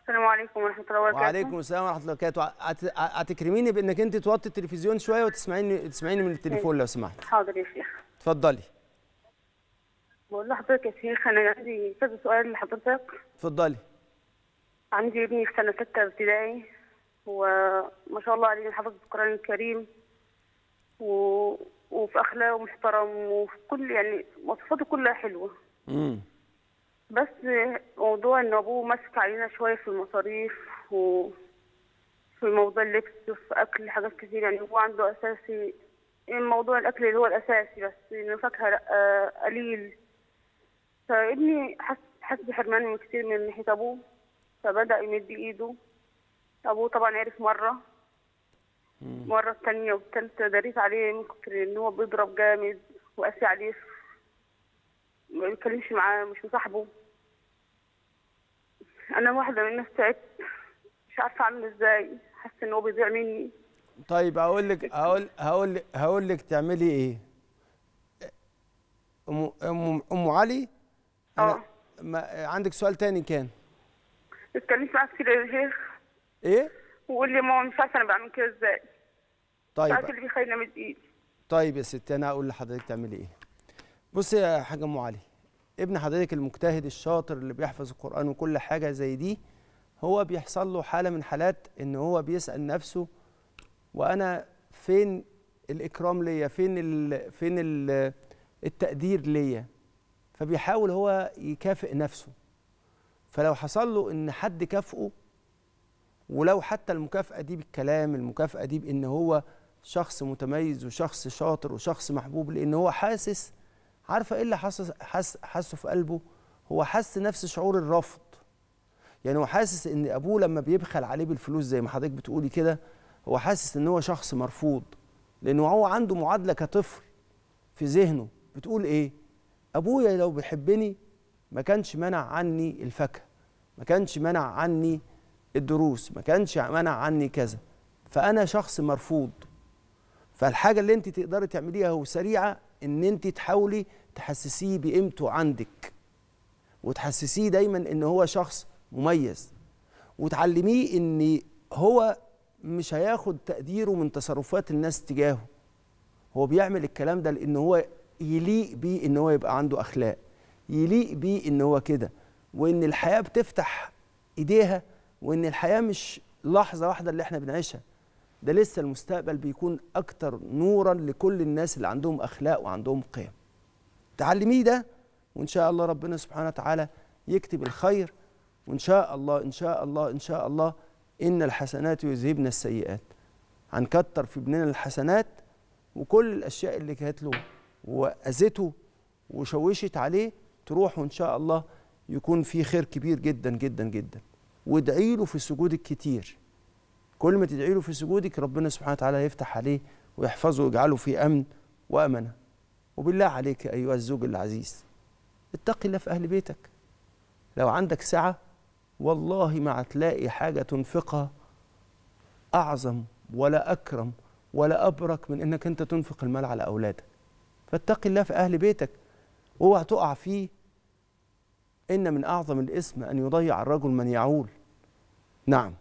السلام عليكم ورحمة الله وبركاته وعليكم السلام ورحمه الله وبركاته هت- هتكرميني بانك انت توطي التلفزيون شويه وتسمعيني تسمعيني من التليفون لو سمحت حاضر يا شيخ اتفضلي بقول لحضرتك يا شيخ أنا عندي كذا سؤال لحضرتك اتفضلي عندي ابني في سنة ستة ابتدائي وما شاء الله عليه حافظ القرآن الكريم و... وفي أخلاقه محترم وفي كل يعني مواصفاته كلها حلوة امم بس موضوع إن أبوه ماسك علينا شوية في المصاريف و في موضوع اللبس وفي أكل حاجات كتير يعني هو عنده أساسي موضوع الأكل اللي هو الأساسي بس إنه فاكهة لأ قليل فابني حس حس بحرمان من كتير من ناحية أبوه فبدأ يمد إيده أبوه طبعا عرف مرة مرة التانية والتالتة داريت عليه من كتر إن هو بيضرب جامد وقاسي عليه ما بيتكلمش معاه مش مصاحبه أنا واحدة من الناس تعبت مش عارفة أعمل إزاي حاسة إن هو بيضيع مني طيب هقول لك هقول هقول لك هقول لك تعملي ايه ام ام ام علي اه ما عندك سؤال تاني كان اتكلمت معاه كتير يا شيخ ايه وقول لي ماما مش عارفة أنا بعمل كده إزاي مش طيب عارفة اللي بيخليني أمد إيدي طيب يا ستي انا هقول لحضرتك تعملي ايه بصي يا حاجه ام علي ابن حضرتك المجتهد الشاطر اللي بيحفظ القران وكل حاجه زي دي هو بيحصل له حاله من حالات ان هو بيسال نفسه وانا فين الاكرام ليا فين ال فين ال التقدير ليا فبيحاول هو يكافئ نفسه فلو حصل له ان حد كافئه ولو حتى المكافأة دي بالكلام المكافأة دي بإن هو شخص متميز وشخص شاطر وشخص محبوب لأن هو حاسس عارفة إيه اللي حاسس حس حاسه في قلبه هو حس نفس شعور الرفض يعني هو حاسس إن أبوه لما بيبخل عليه بالفلوس زي ما حضرتك بتقولي كده هو حاسس إن هو شخص مرفوض لأنه هو عنده معادلة كطفل في ذهنه بتقول إيه أبويا لو بيحبني ما كانش منع عني الفاكهة ما كانش منع عني الدروس ما كانش منع عني كذا فانا شخص مرفوض فالحاجه اللي انت تقدري تعمليها وسريعه ان انت تحاولي تحسسيه بقيمته عندك وتحسسيه دايما ان هو شخص مميز وتعلميه ان هو مش هياخد تقديره من تصرفات الناس تجاهه هو بيعمل الكلام ده لان هو يليق بيه ان هو يبقى عنده اخلاق يليق بيه ان هو كده وان الحياه بتفتح ايديها وان الحياه مش لحظه واحده اللي احنا بنعيشها ده لسه المستقبل بيكون اكتر نورا لكل الناس اللي عندهم اخلاق وعندهم قيم تعلميه ده وان شاء الله ربنا سبحانه وتعالى يكتب الخير وان شاء الله ان شاء الله ان شاء الله ان الحسنات يذهبن السيئات هنكتر في ابننا الحسنات وكل الاشياء اللي كانت له واذته وشوشت عليه تروح وان شاء الله يكون في خير كبير جدا جدا جدا وادعي له في سجودك كتير كل ما تدعي له في سجودك ربنا سبحانه وتعالى يفتح عليه ويحفظه ويجعله في امن وامنه وبالله عليك ايها الزوج العزيز اتقي الله في اهل بيتك لو عندك سعه والله ما هتلاقي حاجه تنفقها اعظم ولا اكرم ولا ابرك من انك انت تنفق المال على اولادك فاتقي الله في اهل بيتك اوعى تقع فيه ان من اعظم الاسم ان يضيع الرجل من يعول نعم